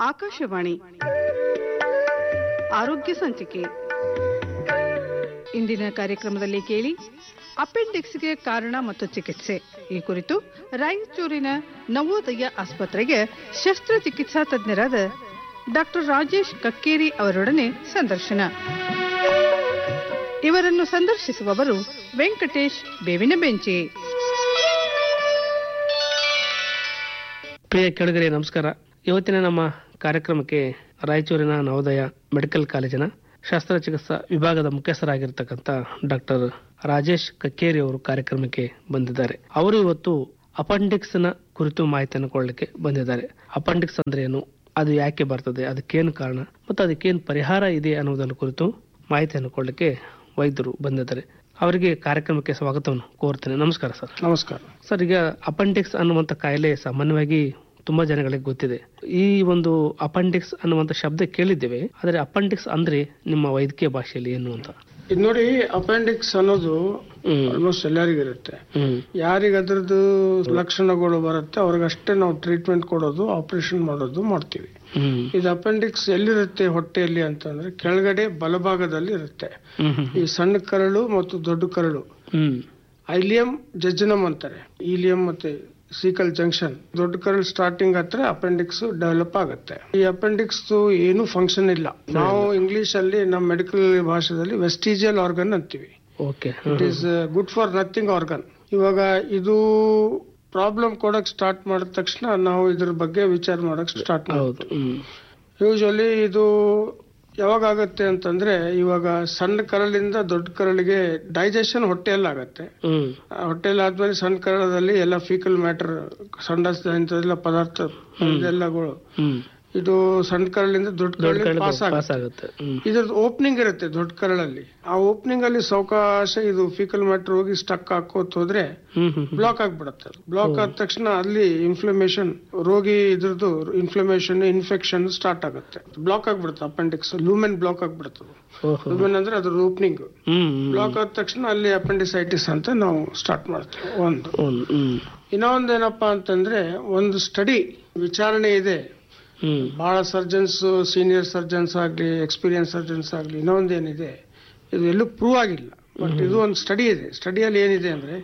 ಆಕಾಶವಾಣಿ ಆರೋಗ್ಯ ಸಂಚಿಕೆ ಇಂದಿನ ಕಾರ್ಯಕ್ರಮದಲ್ಲಿ ಕೇಳಿ ಅಪೆಂಡಿಕ್ಸ್ಗೆ ಕಾರಣ ಮತ್ತು ಚಿಕಿತ್ಸೆ ಈ ಕುರಿತು ರಾಯಚೂರಿನ ನವೋದಯ ಆಸ್ಪತ್ರೆಗೆ ಶಸ್ತ್ರಚಿಕಿತ್ಸಾ ತಜ್ಞರಾದ ಡಾಕ್ಟರ್ ರಾಜೇಶ್ ಕಕ್ಕೇರಿ ಅವರೊಡನೆ ಸಂದರ್ಶನ ಇವರನ್ನು ಸಂದರ್ಶಿಸುವವರು ವೆಂಕಟೇಶ್ ಬೇವಿನ ಬೆಂಚಿ ಪ್ರಿಯ ಕೆಳಗರೆ ನಮಸ್ಕಾರ ಇವತ್ತಿನ ನಮ್ಮ ಕಾರ್ಯಕ್ರಮಕ್ಕೆ ರಾಯಚೂರಿನ ನವೋದಯ ಮೆಡಿಕಲ್ ಕಾಲೇಜಿನ ಶಸ್ತ್ರಚಿಕಿತ್ಸಾ ವಿಭಾಗದ ಮುಖ್ಯಸ್ಥರಾಗಿರ್ತಕ್ಕಂಥ ಡಾಕ್ಟರ್ ರಾಜೇಶ್ ಕಕ್ಕೇರಿ ಅವರು ಕಾರ್ಯಕ್ರಮಕ್ಕೆ ಬಂದಿದ್ದಾರೆ ಅವರು ಇವತ್ತು ಅಪೆಂಡಿಕ್ಸ್ ನ ಕುರಿತು ಮಾಹಿತಿಯನ್ನು ಕೊಡಲಿಕ್ಕೆ ಬಂದಿದ್ದಾರೆ ಅಪೆಂಡಿಕ್ಸ್ ಅಂದ್ರೆ ಏನು ಅದು ಯಾಕೆ ಬರ್ತದೆ ಅದಕ್ಕೇನು ಕಾರಣ ಮತ್ತು ಅದಕ್ಕೇನು ಪರಿಹಾರ ಇದೆ ಅನ್ನೋದನ್ನು ಕುರಿತು ಮಾಹಿತಿಯನ್ನು ಕೊಡಲಿಕ್ಕೆ ವೈದ್ಯರು ಬಂದಿದ್ದಾರೆ ಅವರಿಗೆ ಕಾರ್ಯಕ್ರಮಕ್ಕೆ ಸ್ವಾಗತವನ್ನು ಕೋರ್ತೇನೆ ನಮಸ್ಕಾರ ಸರ್ ನಮಸ್ಕಾರ ಸರ್ ಈಗ ಅಪೆಂಡಿಕ್ಸ್ ಅನ್ನುವಂಥ ಕಾಯಿಲೆ ಸಾಮಾನ್ಯವಾಗಿ ತುಂಬಾ ಜನಗಳಿಗೆ ಗೊತ್ತಿದೆ ಈ ಒಂದು ಅಪೆಂಡಿಕ್ಸ್ ಅನ್ನುವಂಥ ಶಬ್ದ ಕೇಳಿದ್ದೇವೆ ಆದರೆ ಅಪೆಂಡಿಕ್ಸ್ ಅಂದ್ರೆ ನಿಮ್ಮ ವೈದ್ಯಕೀಯ ಭಾಷೆಯಲ್ಲಿ ಏನು ಅಂತ ಇದು ನೋಡಿ ಅಪೆಂಡಿಕ್ಸ್ ಅನ್ನೋದು ಹ್ಮ್ ಆಲ್ಮೋಸ್ಟ್ ಎಲ್ಲರಿಗಿರುತ್ತೆ ಹ್ಮ್ ಯಾರಿಗೆ ಅದ್ರದ್ದು ಲಕ್ಷಣಗಳು ಬರುತ್ತೆ ಅವ್ರಿಗಷ್ಟೇ ನಾವು ಟ್ರೀಟ್ಮೆಂಟ್ ಕೊಡೋದು ಆಪರೇಷನ್ ಮಾಡೋದು ಮಾಡ್ತೀವಿ ಹ್ಮ್ ಇದು ಅಪೆಂಡಿಕ್ಸ್ ಎಲ್ಲಿರುತ್ತೆ ಹೊಟ್ಟೆಯಲ್ಲಿ ಅಂತಂದ್ರೆ ಕೆಳಗಡೆ ಬಲಭಾಗದಲ್ಲಿ ಇರುತ್ತೆ ಹ್ಮ್ ಹ್ಮ್ ಈ ಸಣ್ಣ ಕರಳು ಮತ್ತು ದೊಡ್ಡ ಕರಳು ಹ್ಮ್ ಐಲಿಯಂ ಜಜ್ಜನಮ್ ಅಂತಾರೆ ಈಲಿಯಂ ಮತ್ತೆ ಸೀಕಲ್ ಜಂಕ್ಷನ್ ದೊಡ್ಡ ಕರಳು ಸ್ಟಾರ್ಟಿಂಗ್ ಹತ್ರ ಅಪೆಂಡಿಕ್ಸ್ ಡೆವಲಪ್ ಆಗುತ್ತೆ ಈ ಅಪೆಂಡಿಕ್ಸ್ ಏನು ಫಂಕ್ಷನ್ ಇಲ್ಲ ನಾವು ಇಂಗ್ಲಿಷ್ ಅಲ್ಲಿ ನಮ್ಮ ಮೆಡಿಕಲ್ ಭಾಷೆದಲ್ಲಿ ವೆಸ್ಟಿಜಿಯಲ್ ಆರ್ಗನ್ ಅಂತೀವಿ okay it is good for nothing organ ಇವಾಗ ಇದು ಪ್ರಾಬ್ಲಮ್ ಕೊಡಕ್ ಸ್ಟಾರ್ಟ್ ಮಾಡಿದ ತಕ್ಷಣ ನಾವು ಇದ್ರ ಬಗ್ಗೆ ವಿಚಾರ ಮಾಡಕ್ ಸ್ಟಾರ್ಟ್ ಹೌದು ಹ್ಮ್ ಯೂಶಲಿ ಇದು ಯಾವಾಗ ಆಗುತ್ತೆ ಅಂತಂದ್ರೆ ಇವಾಗ ಸಣ್ಣ ಕರಳಿಂದ ದೊಡ್ಡ ಕರಳಿಗೆ ಡೈಜೆಷನ್ ಹೊಟ್ಟೆಯಲ್ಲಿ ಆಗತ್ತೆ ಹ್ಮ್ ಆ ಹೊಟ್ಟೆಯಲ್ಲಿ ಆದ್ಮೇಲೆ ಸಣ್ಣ ಕರಳದಲ್ಲಿ ಎಲ್ಲ ಫೀಕಲ್ ಮ್ಯಾಟರ್ ಸಂಡಾಸ ಇಂಥದೆಲ್ಲ ಪದಾರ್ಥ ಇದೆಲ್ಲಗಳು ಹ್ಮ್ ಇದು ಸಣ್ಣ ಕರಳಿಂದ ದೊಡ್ಡ ದೊಡ್ಡ ಕರಳಿಗೆ ಕಡೆ ಪಾಸ್ ಪಾಸ್ ಆಗುತ್ತೆ ಆಗುತ್ತೆ ಹ್ಮ್ ಇದ್ರದ್ದು ಓಪನಿಂಗ್ ಇರುತ್ತೆ ದೊಡ್ಡ ಕರಳಲ್ಲಿ ಆ ಓಪನಿಂಗ್ ಅಲ್ಲಿ ಸಾವಕಾಶ ಇದು ಫೀಕಲ್ ಮ್ಯಾಟರ್ ಹೋಗಿ ಸ್ಟಕ್ ಹಾಕೋತ್ ಹೋದ್ರೆ ಹ್ಮ್ ಹ್ಮ್ ಬ್ಲಾಕ್ ಆಗ್ಬಿಡುತ್ತೆ ಬ್ಲಾಕ್ ಆದ ತಕ್ಷಣ ಅಲ್ಲಿ ಇನ್ಫ್ಲಮೇಷನ್ ರೋಗಿ ಇದ್ರದ್ದು ಇನ್ಫ್ಲಮೇಷನ್ ಇನ್ಫೆಕ್ಷನ್ ಸ್ಟಾರ್ಟ್ ಆಗುತ್ತೆ ಬ್ಲಾಕ್ ಆಗ್ಬಿಡುತ್ತೆ ಅಪೆಂಡಿಕ್ಸ್ ಲೂಮೆನ್ ಬ್ಲಾಕ್ ಆಗ್ಬಿಡುತ್ತೆ ಓಹೋ ಲೂಮೆನ್ ಅಂದ್ರೆ ಅದ್ರ ಓಪನಿಂಗ್ ಹ್ಮ್ ಬ್ಲಾಕ್ ಆದ ತಕ್ಷಣ ಅಲ್ಲಿ ಅಪೆಂಡಿಸೈಟಿಸ್ ಅಂತ ನಾವು ಸ್ಟಾರ್ಟ್ ಮಾಡ್ತೀವಿ ಒಂದು ಹ್ಮ್ ಹ್ಮ್ ಇನ್ನೊಂದೇನಪ್ಪಾ ಅಂತಂದ್ರೆ ಒಂದು ಸ್ಟಡಿ ವಿಚಾರಣೆ ಇದೆ ಹ್ಮ್ ಬಹಳ ಸರ್ಜನ್ಸ್ ಸೀನಿಯರ್ ಸರ್ಜನ್ಸ್ ಆಗ್ಲಿ ಎಕ್ಸ್ಪೀರಿಯನ್ಸ್ ಸರ್ಜನ್ಸ್ ಆಗ್ಲಿ ಇನ್ನೊಂದೇನಿದೆ ಇದು ಎಲ್ಲೂ ಪ್ರೂವ್ ಆಗಿಲ್ಲ ಬಟ್ ಇದು ಒಂದು ಸ್ಟಡಿ ಇದೆ ಸ್ಟಡಿಯಲ್ಲಿ ಏನಿದೆ ಅಂದ್ರೆ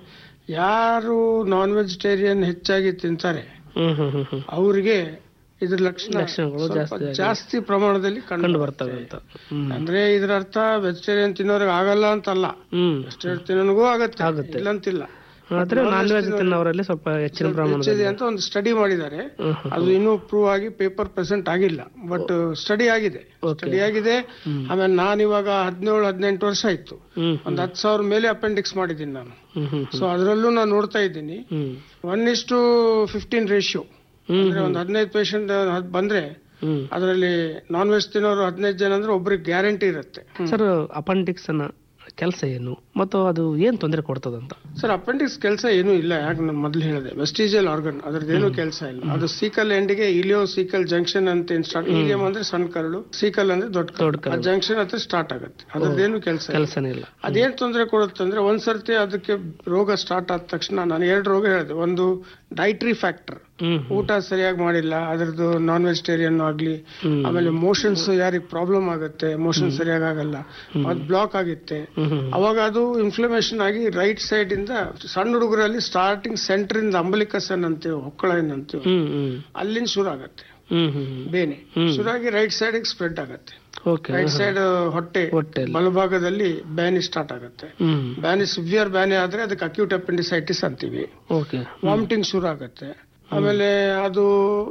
ಯಾರು ನಾನ್ ವೆಜಿಟೇರಿಯನ್ ಹೆಚ್ಚಾಗಿ ತಿಂತಾರೆ ಹ್ಮ್ ಹ್ಮ್ ಹ್ಮ್ ಹ್ಮ್ ಅವರಿಗೆ ಇದ್ರ ಲಕ್ಷಣ ಲಕ್ಷಣಗಳು ಸ್ವಲ್ಪ ಜಾಸ್ತಿ ಆಗಿದೆ. ಜಾಸ್ತಿ ಪ್ರಮಾಣದಲ್ಲಿ ಕಂಡು ಕಂಡು ಬರ್ತವೆ ಅಂತ ಹ್ಮ್ ಅಂದ್ರೆ ಇದ್ರ ಅರ್ಥ ವೆಜಿಟೇರಿಯನ್ ತಿನ್ನೋರಿಗೆ ಆಗಲ್ಲ ಅಂತಲ್ಲ ಹ್ಮ್ ವೆಜಿಟೇರಿಯನ್ ತಿನ್ನೋನಿಗೂ ಆಗತ್ತೆ ಆಗುತ್ತೆ. ಇಲ್ಲ ಅಂತಿಲ್ಲ ಆದ್ರೆ ನಾನ್ ವೆಜ್ ತಿನ್ನೋರಲ್ಲಿ ಸ್ವಲ್ಪ ಹೆಚ್ಚಿನ ಪ್ರಮಾಣದಲ್ಲಿ ಹೆಚ್ಚಿದೆ ಅಂತ ಒಂದು ಸ್ಟಡಿ ಮಾಡಿದ್ದಾರೆ ಹ್ಮ್ ಹ್ಮ್ ಅದು ಇನ್ನೂ ಪ್ರೂವ್ ಆಗಿ ಪೇಪರ್ ಪ್ರೆಸೆಂಟ್ ಆಗಿಲ್ಲ ಬಟ್ ಸ್ಟಡಿ ಆಗಿದೆ Okay. ಸ್ಟಡಿ ಆಗಿದೆ ಹ್ಮ್. ಆಮೇಲೆ ನಾನು ಇವಾಗ ಹದಿನೇಳು ಹದಿನೆಂಟು ವರ್ಷ ಆಯ್ತು ಹ್ಮ್ ಒಂದ್ ಹತ್ತು ಸಾವಿರ ಮೇಲೆ ಅಪೆಂಡಿಕ್ಸ್ ಮಾಡಿದ್ದೀನಿ ನಾನು ಹ್ಮ್ ಹ್ಮ್ ಸೊ ಅದರಲ್ಲೂ ನಾನು ನೋಡ್ತಾ ಇದ್ದೀನಿ ಹ್ಮ್ ಒನ್ ಇಷ್ಟು ಫಿಫ್ಟೀನ್ ರೇಷಿಯೋ ಹ್ಮ್ ಅಂದ್ರೆ ಒಂದು ಹದಿನೈದು ಪೇಷಂಟ್ ಬಂದ್ರೆ ಹ್ಮ್ ಅದರಲ್ಲಿ ನಾನ್ ವೆಜ್ ತಿನ್ನೋರು ಹದಿನೈದು ಜನ ಅಂದ್ರೆ ಒಬ್ರಿಗೆ ಗ್ಯಾರಂಟಿ ಇರುತ್ತೆ ಸರ್ ಅಪೆಂಡಿಕ್ಸ್ ಅನ್ನ ಕೆಲಸ ಏನು ಮತ್ತು ಅದು ಏನ್ ತೊಂದರೆ ಕೊಡ್ತದಂತ ಸರ್ ಅಪೆಂಡಿಕ್ಸ್ ಕೆಲಸ ಏನೂ ಇಲ್ಲ ಯಾಕೆ ನಾನು ಮೊದಲು ಹೇಳಿದೆ ವೆಸ್ಟಿಜಿಯಲ್ ಆರ್ಗನ್ ಅದ್ರದ್ದೇನು ಕೆಲಸ ಇಲ್ಲ ಅದು ಸೀಕಲ್ ಎಂಡ್ಗೆ ಇಲಿಯೋ ಸೀಕಲ್ ಜಂಕ್ಷನ್ ಅಂತ ಸ್ಟಾರ್ಟ್ ಇಲಿಯಂ ಅಂದ್ರೆ ಸಣ್ಣ ಕರಳು ಸೀಕಲ್ ಅಂದ್ರೆ ದೊಡ್ಡ ದೊಡ್ಡ ಕರಳು ಕರಳು. ಜಂಕ್ಷನ್ ಹತ್ರ ಸ್ಟಾರ್ಟ್ ಆಗುತ್ತೆ ಅದ್ರದ್ದೇನು ಕೆಲಸ ಇಲ್ಲ ಕೆಲಸನೇ ಇಲ್ಲ ಅದೇನ್ ತೊಂದರೆ ಕೊಡುತ್ತೆ ಅಂದ್ರೆ ಒಂದ್ಸರ್ತಿ ಅದಕ್ಕೆ ರೋಗ ಸ್ಟಾರ್ಟ್ ಆದ ತಕ್ಷಣ ನಾನು ಎರಡು ರೋಗ ಹೇಳಿದೆ ಒಂದು ಡೈಟ್ರಿ ಫ್ಯಾಕ್ಟರ್ ಹ್ಮ್ ಊಟ ಸರಿಯಾಗಿ ಮಾಡಿಲ್ಲ ಅದ್ರದ್ದು ನಾನ್ ವೆಜಿಟೇರಿಯನ್ ಆಗ್ಲಿ ಹ್ಮ್. ಆಮೇಲೆ ಮೋಷನ್ಸ್ ಯಾರಿಗೆ ಪ್ರಾಬ್ಲಮ್ ಆಗುತ್ತೆ ಮೋಷನ್ ಸರಿಯಾಗಿ ಆಗಲ್ಲ ಅದು ಬ್ಲಾಕ್ ಆಗುತ್ತೆ ಹ್ಮ್ ಹ್ಮ್ ಅವಾಗ ಅದು ಇನ್ಫ್ಲಮೇಷನ್ ಆಗಿ ರೈಟ್ ಸೈಡ್ ಇಂದ ಸಣ್ಣ ಹುಡುಗರಲ್ಲಿ ಸ್ಟಾರ್ಟಿಂಗ್ ಸೆಂಟರ್ ಇಂದ ಅಂಬಲಿಕಸನ್ ಅಂತೀವಿ ಹೊಕ್ಕಳ ಅಂತೀವಿ ಹ್ಮ್ ಹ್ಮ್ ಅಲ್ಲಿಂದ ಶುರು ಆಗತ್ತೆ ಹ್ಮ್ ಹ್ಮ್ ಬೇನೆ ಹ್ಮ್. ಶುರುವಾಗಿ ರೈಟ್ ಸೈಡ್ ಸ್ಪ್ರೆಡ್ ಆಗತ್ತೆ ಓಕೆ ರೈಟ್ ಸೈಡ್ ಹೊಟ್ಟೆ ಹೊಟ್ಟೆಯಲ್ಲಿ. ಬಲಭಾಗದಲ್ಲಿ ಬ್ಯಾನಿ ಸ್ಟಾರ್ಟ್ ಆಗತ್ತೆ ಹ್ಮ್ ಬ್ಯಾನಿ ಸಿವಿಯರ್ ಬ್ಯಾನಿ ಆದ್ರೆ ಅದಕ್ಕೆ ಅಕ್ಯೂಟ್ ಅಪೆಂಡಿಸೈಟಿಸ್ ಅಂತೀವಿ ಓಕೆ ವಾಮಿಟಿಂಗ್ ಶುರು ಆಗತ್ತೆ ಆಮೇಲೆ ಅದು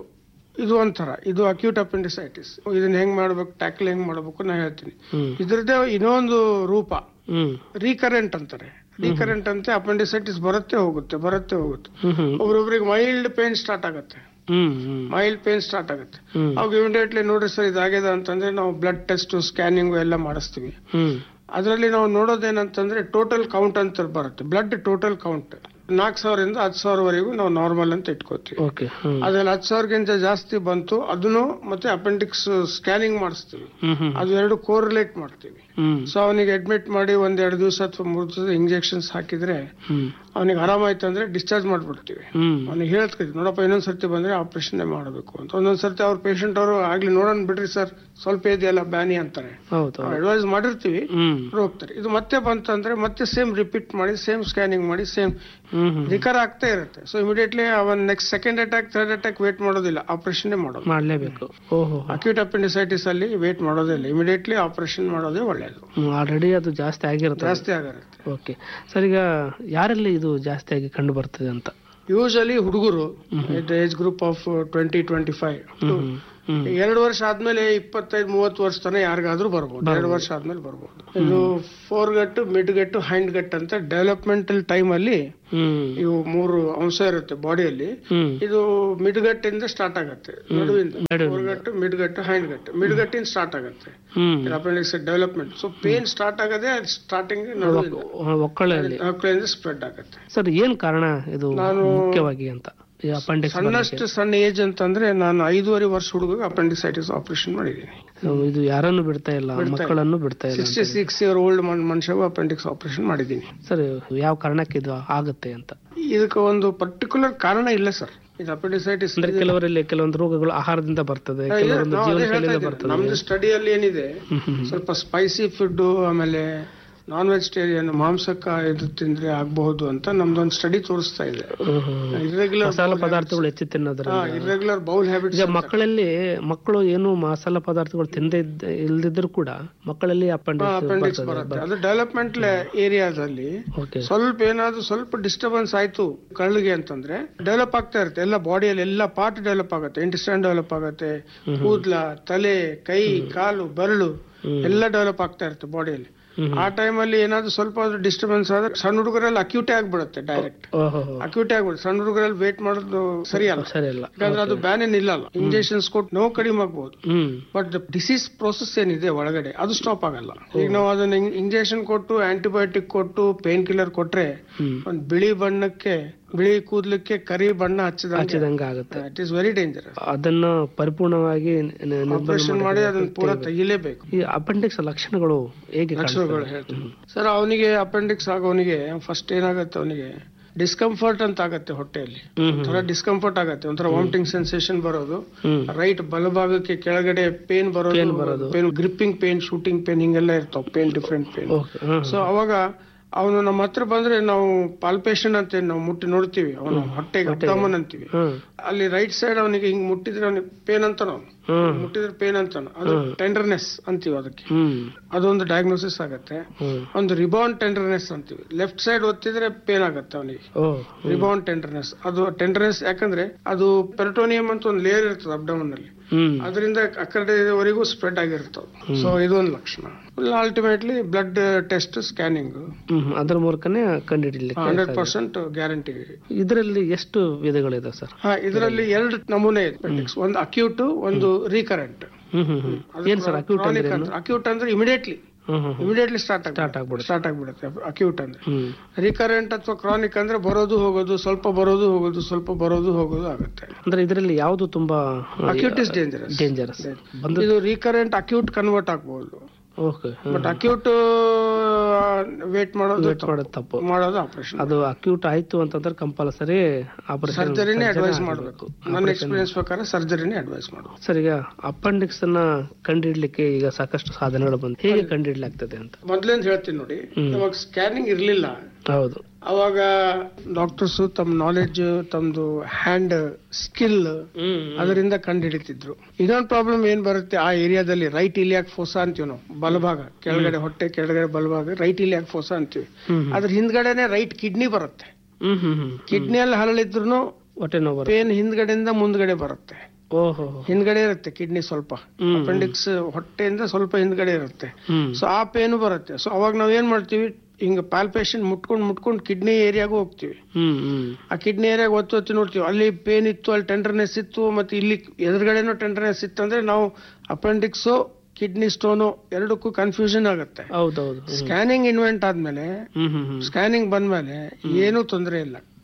ಇದು ಒಂಥರ ಇದು ಅಕ್ಯೂಟ್ ಅಪೆಂಡಿಸೈಟಿಸ್ ಇದನ್ನ ಹೆಂಗ್ ಮಾಡ್ಬೇಕು ಟ್ಯಾಕಲ್ ಹೆಂಗ್ ಮಾಡ್ಬೇಕು ನಾ ಹೇಳ್ತೀನಿ ಹ್ಮ್ ಇದ್ರದ್ದೇ ಇನ್ನೊಂದು ರೂಪ ಹ್ಮ್ ರೀಕರೆಂಟ್ ಅಂತಾರೆ ರೀಕರೆಂಟ್ ಅಂತೆ ಅಪೆಂಡಿಸೈಟಿಸ್ ಬರುತ್ತೆ ಹೋಗುತ್ತೆ ಬರುತ್ತೆ ಹೋಗುತ್ತೆ ಹ್ಮ್ ಹ್ಮ್ ಒಬ್ರೊಬ್ರಿಗೆ ಮೈಲ್ಡ್ ಪೇನ್ ಸ್ಟಾರ್ಟ್ ಆಗುತ್ತೆ ಹ್ಮ್ ಹ್ಮ್ ಮೈಲ್ಡ್ ಪೇನ್ ಸ್ಟಾರ್ಟ್ ಆಗುತ್ತೆ ಹ್ಮ್ ಅವಾಗ ಇಮಿಡಿಯೇಟ್ಲಿ ನೋಡ್ರಿ ಸರ್ ಇದಾಗಿದೆ ಅಂತಂದ್ರೆ ನಾವು ಬ್ಲಡ್ ಟೆಸ್ಟ್ ಸ್ಕ್ಯಾನಿಂಗ್ ಎಲ್ಲ ಮಾಡಿಸ್ತೀವಿ ಹ್ಮ್ ಅದರಲ್ಲಿ ನಾವು ನೋಡೋದೇನಂತಂದ್ರೆ ಟೋಟಲ್ ಕೌಂಟ್ ಅಂತ ಬರುತ್ತೆ ಬ್ಲಡ್ ಟೋಟಲ್ ಕೌಂಟ್ ನಾಲ್ಕು ಸಾವಿರದಿಂದ ಹತ್ತು ಸಾವಿರವರೆಗೂ ನಾವು ನಾರ್ಮಲ್ ಅಂತ ಇಟ್ಕೋತೀವಿ ಓಕೆ ಹ್ಮ್ ಅದ್ರಲ್ಲಿ ಹತ್ತು ಸಾವಿರಕ್ಕಿಂತ ಜಾಸ್ತಿ ಬಂತು ಅದನ್ನು ಮತ್ತೆ ಅಪೆಂಡಿಕ್ಸ್ ಸ್ಕ್ಯಾನಿಂಗ್ ಮಾಡಿಸ್ತೀವಿ ಹ್ಮ್ ಹ್ಮ್ ಅದು ಎರಡು ಕೋರಿಲೇಟ್ ಮಾಡ್ತೀವಿ ಹ್ಮ್ ಸೊ ಅವನಿಗೆ ಅಡ್ಮಿಟ್ ಮಾಡಿ ಒಂದ್ ಎರಡು ದಿವಸ ಅಥವಾ ಮೂರು ದಿವಸ ಇಂಜೆಕ್ಷನ್ಸ್ ಹಾಕಿದ್ರೆ ಹ್ಮ್ ಅವನಿಗೆ ಆರಾಮಾಯ್ತು ಅಂದ್ರೆ ಡಿಸ್ಚಾರ್ಜ್ ಮಾಡ್ಬಿಡ್ತೀವಿ ಹ್ಮ್ ಅವ್ನಿಗೆ ಹೇಳ್ತೀವಿ ನೋಡಪ್ಪ ಇನ್ನೊಂದ್ ಸರ್ತಿ ಬಂದ್ರೆ ಆಪರೇಷನ್ ಮಾಡಬೇಕು ಅಂತ ಒಂದೊಂದ್ ಸರ್ತಿ ಅವ್ರ ಪೇಷಂಟ್ ಅವರು ಆಗ್ಲಿ ನೋಡೋಣ ಬಿಡ್ರಿ ಸರ್ ಸ್ವಲ್ಪ ಇದೆಯಲ್ಲ ಬ್ಯಾನಿ ಅಂತಾರೆ ಹೌದು ಹೌದು. ಅಡ್ವೈಸ್ ಮಾಡಿರ್ತೀವಿ ಹ್ಮ್ ಅವ್ರು ಹೋಗ್ತಾರೆ ಇದು ಮತ್ತೆ ಬಂತಂದ್ರೆ ಮತ್ತೆ ಸೇಮ್ ರಿಪೀಟ್ ಮಾಡಿ ಸೇಮ್ ಸ್ಕ್ಯಾನಿಂಗ್ ಮಾಡಿ ಸೇಮ್ ಹ್ಮ್ ಹ್ಮ್ ರಿಕರ್ ಆಗ್ತಾ ಇರುತ್ತೆ ಸೊ ಇಮಿಡಿಯೇಟ್ಲಿ ಅವನ್ next second attack third attack wait ಮಾಡೋದಿಲ್ಲ ಆಪರೇಷನ್ ಮಾಡೋದು ಮಾಡ್ಲೇಬೇಕು ಓಹೋ ಅಕ್ಯೂಟ್ ಅಪೆಂಡಿಸೈಟಿಸ್ ಅಲ್ಲಿ ವೇಟ್ ಮಾಡೋದಿಲ್ಲ ಇಮಿಡಿಯೇಟ್ಲಿ ಆಪರೇಷನ್ ಮಾಡೋದೇ ಒಳ್ಳೇದು ಆಲ್ರೆಡಿ ಅದು ಜಾಸ್ತಿ ಆಗಿರುತ್ತೆ ಜಾಸ್ತಿ ಆಗಿರುತ್ತೆ ಓಕೆ ಸರ್ ಈಗ ಯಾರಲ್ಲಿ ಇದು ಜಾಸ್ತಿಯಾಗಿ ಕಂಡು ಬರ್ತದೆ ಅಂತ ಯೂಶಲಿ ಹುಡುಗರು age group of twenty twenty five ಹ್ಮ್ ಹ್ಮ್ ಎರಡು ವರ್ಷ ಆದ್ಮೇಲೆ ಇಪ್ಪತ್ತೈದು ಮೂವತ್ತು ವರ್ಷ ತನಕ ಯಾರಿಗಾದ್ರೂ ಬರ್ಬೋದು ಎರಡು ವರ್ಷ ಆದ್ಮೇಲೆ ಬರ್ಬೋದು ಇದು foregut midgut hindgut ಅಂತ ಡೆವಲಪ್ಮೆಂಟಲ್ ಟೈಮ್ ಅಲ್ಲಿ ಹ್ಮ್ ಇವು ಮೂರು ಅಂಶ ಇರುತ್ತೆ ಬಾಡಿಯಲ್ಲಿ ಹ್ಮ್ ಇದು ಮಿಡ್ಗಟ್ಟಿಂದ ಸ್ಟಾರ್ಟ್ ಆಗುತ್ತೆ ನಡುವಿಂದ ನಡುವಿಂದ. ಫೋರ್ಗಟ್ಟು ಮಿಡ್ಗಟ್ಟು ಹೈಂಡ್ ಗಟ್ಟು ಮಿಡ್ಗಟ್ಟಿಂದ ಸ್ಟಾರ್ಟ್ ಆಗುತ್ತೆ ಹ್ಮ್ appendix development so pain start ಆಗದೆ ಸ್ಟಾರ್ಟಿಂಗ್ ನಡುವಿಂದ ಒಕ್ಕಳಲ್ಲಿ ಮಕ್ಕಳಿಂದ ಸ್ಪ್ರೆಡ್ ಆಗುತ್ತೆ ಸರ್ ಏನ್ ಕಾರಣ ಇದು ನಾನು- ಮುಖ್ಯವಾಗಿ ಅಂತ ಈ ಅಪೆಂಡಿಕ್ಸ್ ಸಣ್ಣಷ್ಟು ಸಣ್ಣ ಏಜ್ ಅಂತಂದ್ರೆ ನಾನು ಐದೂವರೆ ವರ್ಷ ಹುಡುಗ ಅಪೆಂಡಿಸೈಟಿಸ್ ಆಪರೇಷನ್ ಮಾಡಿದ್ದೀನಿ ಇದು ಯಾರನ್ನು ಬಿಡ್ತಾ ಇಲ್ಲ ಮಕ್ಕಳನ್ನು ಬಿಡ್ತಾ ಇಲ್ಲ ಸಿಕ್ಸ್ಟಿ ಸಿಕ್ಸ್ ಇಯರ್ ಓಲ್ಡ್ ಮನುಷ್ಯಗೂ ಅಪೆಂಡಿಕ್ಸ್ ಆಪರೇಷನ್ ಮಾಡಿದ್ದೀನಿ ಸರ್ ಯಾವ ಕಾರಣಕ್ಕೆ ಇದು ಆಗುತ್ತೆ ಅಂತ ಇದಕ್ಕೆ ಒಂದು ಪರ್ಟಿಕ್ಯುಲರ್ ಕಾರಣ ಇಲ್ಲ ಸರ್ ಇದು ಅಪೆಂಡಿಸೈಟಿಸ್ ಅಂದ್ರೆ ಕೆಲವರಲ್ಲಿ ಕೆಲವೊಂದು ರೋಗಗಳು ಆಹಾರದಿಂದ ಬರ್ತದೆ ಕೆಲವೊಂದು ಜೀವನ ಶೈಲಿಯಿಂದ ಬರ್ತದೆ ನಮ್ದು ಸ್ಟಡಿಯಲ್ಲಿ ಏನಿದೆ ಹ್ಮ್ ಹ್ಮ್ ಸ್ವಲ್ಪ ಸ್ಪೈಸಿ ಫುಡ್ ಆಮೇಲೆ ನಾನ್ ವೆಜಿಟೇರಿಯನ್ ಮಾಂಸಕ್ಕ ಇದು ತಿಂದ್ರೆ ಆಗಬಹುದು ಅಂತ ನಮ್ದೊಂದು ಸ್ಟಡಿ ತೋರಿಸ್ತಾ ಇದೆ ಹ್ಮ್ ಹ್ಮ್. ಇರ್ರೆಗ್ಯುಲರ್ ಮಸಾಲ ಪದಾರ್ಥಗಳು ಹೆಚ್ಚು ತಿನ್ನೋದ್ರಿಂದ ಇರ್ರೆಗ್ಯುಲರ್ ಬೌಲ್ ಹ್ಯಾಬಿಟ್ಸ್ ಈಗ ಮಕ್ಕಳಲ್ಲಿ ಮಕ್ಕಳು ಏನು ಮಸಾಲ ಪದಾರ್ಥಗಳು ತಿಂದೇ ಇದ್ದ- ಇಲ್ದಿದ್ರು ಕೂಡ ಮಕ್ಕಳಲ್ಲಿ ಅಪೆಂಡಿಕ್ಸ್ ಅಪೆಂಡಿಕ್ಸ್ ಬರ್ತದೆ ಬರುತ್ತೆ ಅದು ಡೆವಲಪ್ಮೆಂಟ್ ಏರಿಯಾದಲ್ಲಿ ಓಕೆ ಸ್ವಲ್ಪ ಏನಾದ್ರು ಸ್ವಲ್ಪ ಡಿಸ್ಟರ್ಬೆನ್ಸ್ ಆಯ್ತು ಕಳ್ಳಿಗೆ ಅಂತಂದ್ರೆ ಡೆವಲಪ್ ಆಗ್ತಾ ಇರುತ್ತೆ ಎಲ್ಲ ಬಾಡಿಯಲ್ಲಿ ಎಲ್ಲ ಪಾರ್ಟ್ ಡೆವಲಪ್ ಆಗುತ್ತೆ ಇಂಟೆಸ್ಟೈನ್ ಡೆವಲಪ್ ಆಗುತ್ತೆ ಕೂದ್ಲ ತಲೆ ಕೈ ಕಾಲು ಬೆರಳು ಎಲ್ಲ ಡೆವಲಪ್ ಆಗ್ತಾ ಇರುತ್ತೆ ಬಾಡಿಯಲ್ಲಿ ಹ್ಮ್. ಆ ಟೈಮಲ್ಲಿ ಏನಾದ್ರು ಸ್ವಲ್ಪ ಡಿಸ್ಟರ್ಬೆನ್ಸ್ ಆದ್ರೆ ಸಣ್ಣ ಹುಡುಗರಲ್ಲಿ ಅಕ್ಯೂಟೇ ಆಗ್ಬಿಡುತ್ತೆ ಡೈರೆಕ್ಟ್ ಓಹೋ ಅಕ್ಯೂಟೇ ಆಗ್ಬಿಡುತ್ತೆ ಸಣ್ಣ ಹುಡುಗರಲ್ಲಿ ವೇಟ್ ಮಾಡೋದು ಸರಿ ಅಲ್ಲ ಸರಿ ಅಲ್ಲ ಯಾಕಂದ್ರೆ ಅದು ಬ್ಯಾನ್ ಏನ್ ಇಲ್ಲ ಇಂಜೆಕ್ಷನ್ಸ್ ಕೊಟ್ಟು ನೋವು ಕಡಿಮೆ ಆಗ್ಬಹುದು ಹ್ಮ್ ಬಟ್ ಡಿಸೀಸ್ ಪ್ರೋಸೆಸ್ ಏನಿದೆ ಒಳಗಡೆ ಅದು ಸ್ಟಾಪ್ ಆಗಲ್ಲ ಈಗ ನಾವು ಅದನ್ನ ಇಂಜೆಕ್ಷನ್ ಕೊಟ್ಟು ಆಂಟಿಬಯೋಟಿಕ್ ಕೊಟ್ಟು ಪೇನ್ ಕಿಲ್ಲರ್ ಕೊಟ್ರೆ ಹ್ಮ್ ಒಂದ್ ಬಿಳಿ ಬಣ್ಣಕ್ಕೆ ಬಿಳಿ ಕೂದ್ಲಕ್ಕೆ ಕರಿ ಬಣ್ಣ ಹಚ್ಚಿದಂಗೆ ಹಚ್ಚಿದಂಗ ಆಗುತ್ತೆ ಇಟ್ ಇಸ್ ವೆರಿ ಡೇಂಜರಸ್ ಅದನ್ನ ಪರಿಪೂರ್ಣವಾಗಿ ನ- ನ- ನಿರ್ಮೂಲನೆ ಆಪರೇಷನ್ ಮಾಡಿ ಅದನ್ನ ಪೂರ ತೆಗಿಲೇಬೇಕು ಈ ಅಪೆಂಡಿಕ್ಸ್ ಲಕ್ಷಣಗಳು ಹೇಗೆ ಲಕ್ಷಣಗಳು ಹೇಳ್ತೀನಿ ಸರ್ ಅವನಿಗೆ ಅಪೆಂಡಿಕ್ಸ್ ಆಗೋನಿಗೆ ಫಸ್ಟ್ ಏನಾಗುತ್ತೆ ಅವನಿಗೆ ಡಿಸ್ಕಂಫರ್ಟ್ ಅಂತ ಆಗತ್ತೆ ಹೊಟ್ಟೆಯಲ್ಲಿ ಹ್ಮ್ ಒಂಥರ ಡಿಸ್ಕಂಫರ್ಟ್ ಆಗತ್ತೆ ಒಂಥರ ವಾಮಿಟಿಂಗ್ ಸೆನ್ಸೇಷನ್ ಬರೋದು ಹ್ಮ್ ರೈಟ್ ಬಲಭಾಗಕ್ಕೆ ಕೆಳಗಡೆ ಪೇನ್ Pain ಬರೋದು ಬರೋದು. Pain gripping pain shooting pain ಹಿಂಗೆಲ್ಲ ಇರ್ತಾವ ಪೇನ್ ಡಿಫ್ರೆಂಟ್ ಪೇನ್ ಓಕೆ ಹ್ಮ್ ಸೊ ಅವಾಗ ಅವನು ನಮ್ಮ ಹತ್ರ ಬಂದ್ರೆ ನಾವು ಪಾಲ್ಪೇಷನ್ ಅಂತ ನಾವು ಮುಟ್ಟಿ ನೋಡ್ತೀವಿ ಅವನು ಹೊಟ್ಟೆಗೆ ಅಬ್ಡಮನ್ ಅಂತೀವಿ ಹ್ಮ್ ಅಲ್ಲಿ ರೈಟ್ ಸೈಡ್ ಅವನಿಗೆ ಹಿಂಗ್ ಮುಟ್ಟಿದ್ರೆ ಅವನಿಗೆ ಪೇನ್ ಅಂತ ನಾವು ಹ್ಮ್ ಮುಟ್ಟಿದ್ರೆ ಪೇನ್ ಅಂತ ಅದು ಟೆಂಡರ್ನೆಸ್ ಅಂತೀವಿ ಅದಕ್ಕೆ ಹ್ಮ್ ಅದೊಂದು ಡಯಾಗ್ನೋಸಿಸ್ ಆಗತ್ತೆ ಹ್ಮ್ ಒಂದು ರಿಬೌಂಡ್ ಟೆಂಡರ್ನೆಸ್ ಅಂತೀವಿ ಲೆಫ್ಟ್ ಸೈಡ್ ಒತ್ತಿದ್ರೆ ಪೇನ್ ಆಗತ್ತೆ ಅವನಿಗೆ ಓ ರಿಬೌಂಡ್ ಟೆಂಡರ್ನೆಸ್ ಅದು ಟೆಂಡರ್ನೆಸ್ ಯಾಕಂದ್ರೆ ಅದು ಪೆರಟೋನಿಯಂ ಅಂತ ಒಂದು ಲೇಯರ್ ಇರ್ತದೆ ಅಬ್ಡಮನ್ ಅಲ್ಲಿ ಹ್ಮ್ ಅದರಿಂದ ಆ ಕಡೆವರೆಗೂ ಸ್ಪ್ರೆಡ್ ಆಗಿರ್ತವೆ ಸೊ ಇದೊಂದು ಲಕ್ಷಣ ಅಲ್ಟಿಮೇಟ್ಲಿ ಬ್ಲಡ್ ಟೆಸ್ಟ್ ಸ್ಕ್ಯಾನಿಂಗ್ ಹ್ಮ್ ಅದ್ರ ಮೂಲಕನೇ ಕಂಡುಹಿಡಿಲಿಕ್ಕೆ ಹಂಡ್ರೆಡ್ ಪರ್ಸೆಂಟ್ ಗ್ಯಾರಂಟಿ ಇದರಲ್ಲಿ ಎಷ್ಟು ವಿಧಗಳಿದೆ ಸರ್ ಹಾ ಇದರಲ್ಲಿ ಎರಡು ನಮೂನೆ ಇದೆ appendix. ಒಂದು ಅಕ್ಯೂಟ್ ಒಂದು ರೀಕರೆಂಟ್ ಹ್ಮ್ ಹ್ಮ್ ಹ್ಮ್ ಏನ್ ಸರ್ ಅಕ್ಯೂಟ್ ಅಂದ್ರೆ ಏನು? ಅಕ್ಯೂಟ್ ಅಂದ್ರೆ ಇಮಿಡಿಯೇಟ್ಲಿ ಹ್ಮ್ ಹ್ಮ್ ಹ್ಮ್. ಇಮಿಡಿಯೇಟ್ಲಿ ಸ್ಟಾರ್ಟ್ Start ಆಗ್ಬಿಡುತ್ತೆ. ಸ್ಟಾರ್ಟ್ ಆಗ್ಬಿಡುತ್ತೆ ಅಕ್ಯೂಟ್ ಅಂದ್ರೆ ಹ್ಮ್ ರಿಕರೆಂಟ್ ಅಥವಾ ಕ್ರಾನಿಕ್ ಅಂದ್ರೆ ಬರೋದು ಹೋಗೋದು ಸ್ವಲ್ಪ ಬರೋದು ಹೋಗೋದು ಸ್ವಲ್ಪ ಬರೋದು ಹೋಗೋದು ಆಗುತ್ತೆ ಅಂದ್ರೆ ಇದರಲ್ಲಿ ಯಾವುದು ತುಂಬಾ ಅಕ್ಯೂಟ್ ಇಸ್ ಡೇಂಜರಸ್ ಡೇಂಜರಸ್ ಬಂದು ಇದು ರೀಕರೆಂಟ್ ಅಕ್ಯೂಟ್ ಕನ್ವರ್ಟ್ ಆಗ್ಬಹುದು ಓಕೆ ಬಟ್ ಅಕ್ಯೂಟ್ ವೇಟ್ ಮಾಡೋದು ತಪ್ಪು. ಮಾಡೋದು ತಪ್ಪು ಮಾಡೋದು ಆಪರೇಷನ್ ಅದು ಅಕ್ಯೂಟ್ ಆಯ್ತು ಅಂತಂದ್ರೆ ಕಂಪಲ್ಸರಿ ಆಪರೇಷನ್ ಸರ್ಜರಿನೇ ಅಡ್ವೈಸ್ ಮಾಡಬೇಕು ನನ್ನ ಎಕ್ಸ್ಪೀರಿಯನ್ಸ್ ಪ್ರಕಾರ ಸರ್ಜರಿನೇ ಅಡ್ವೈಸ್ ಮಾಡಬೇಕು ಸರ್ ಈಗ ಅಪೆಂಡಿಕ್ಸ್ ಅನ್ನ ಕಂಡುಹಿಡ್ಲಿಕ್ಕೆ ಈಗ ಸಾಕಷ್ಟು ಸಾಧನಗಳು ಬಂದು ಹೇಗೆ ಕಂಡುಹಿಡ್ಲಾಗ್ತದೆ ಅಂತ ಮೊದ್ಲೇಂದ ಹೇಳ್ತೀನಿ ನೋಡಿ ಇವಾಗ ಸ್ಕ್ಯಾನಿಂಗ್ ಇರ್ಲಿಲ್ಲ ಹೌದು ಅವಾಗ ಡಾಕ್ಟರ್ಸ್ ತಮ್ಮ ನಾಲೆಡ್ಜ್ ತಮ್ದು ಹ್ಯಾಂಡ್ ಸ್ಕಿಲ್ ಹ್ಮ್ ಅದರಿಂದ ಕಂಡು ಹಿಡಿತಿದ್ರು ಇನ್ನೊಂದು ಪ್ರಾಬ್ಲಮ್ ಏನ್ ಬರುತ್ತೆ ಆ ಏರಿಯಾದಲ್ಲಿ ರೈಟ್ ಇಲಿಯಾಕ್ ಫೋಸಾ ಅಂತೀವಿ ನಾವು ಬಲಭಾಗ ಕೆಳಗಡೆ ಹೊಟ್ಟೆ ಕೆಳಗಡೆ ಬಲಭಾಗ ರೈಟ್ ಇಲಿಯಾಕ್ ಫೋಸಾ ಅಂತೀವಿ ಹ್ಮ್ ಅದ್ರ ಹಿಂದ್ಗಡೆನೆ ರೈಟ್ ಕಿಡ್ನಿ ಬರುತ್ತೆ ಹ್ಮ್ ಹ್ಮ್ ಹ್ಮ್ ಕಿಡ್ನಿಯಲ್ಲಿ ಹರಳಿದ್ರು ಹೊಟ್ಟೆ ನೋವು ಬರುತ್ತೆ. ಪೇನ್ ಹಿಂದ್ಗಡೆಯಿಂದ ಮುಂದ್ಗಡೆ ಬರುತ್ತೆ ಓಹೋ ಹಿಂದ್ಗಡೆ ಇರುತ್ತೆ ಕಿಡ್ನಿ ಸ್ವಲ್ಪ ಹ್ಮ್. ಅಪೆಂಡಿಕ್ಸ್ ಹೊಟ್ಟೆಯಿಂದ ಸ್ವಲ್ಪ ಹಿಂದ್ಗಡೆ ಇರುತ್ತೆ ಹ್ಮ್ ಸೊ ಆ ಪೇನು ಬರುತ್ತೆ ಸೊ ಅವಾಗ ನಾವ್ ಏನ್ ಮಾಡ್ತೀವಿ ಹಿಂಗ ಪಾಲ್ಪೇಷನ್ ಮುಟ್ಕೊಂಡ್ ಮುಟ್ಕೊಂಡ್ ಕಿಡ್ನಿ ಏರಿಯಾಗೂ ಹೋಗ್ತೀವಿ ಹ್ಮ್ ಹ್ಮ್ ಆ ಕಿಡ್ನಿ ಏರಿಯಾಗ ಒತ್ತು ಒತ್ತಿ ನೋಡ್ತೀವಿ ಅಲ್ಲಿ ಪೇನ್ ಇತ್ತು ಅಲ್ಲಿ ಟೆಂಡರ್ನೆಸ್ ಇತ್ತು ಮತ್ತೆ ಇಲ್ಲಿ ಎದುರುಗಡೆನೂ ಟೆಂಡರ್ನೆಸ್ ಇತ್ತು ಅಂದ್ರೆ ನಾವು ಅಪೆಂಡಿಕ್ಸು ಕಿಡ್ನಿ ಸ್ಟೋನು ಎರಡಕ್ಕೂ ಕನ್ಫ್ಯೂಷನ್ ಆಗುತ್ತೆ ಹೌದೌದು ಹ್ಮ್. ಸ್ಕ್ಯಾನಿಂಗ್ ಇನ್ವೆಂಟ್ ಆದ್ಮೇಲೆ ಹ್ಮ್ ಹ್ಮ್ ಹ್ಮ್ ಸ್ಕ್ಯಾನಿಂಗ್ ಬಂದ್ಮೇಲೆ ಏನೂ ತೊಂದರೆ ಇಲ್ಲ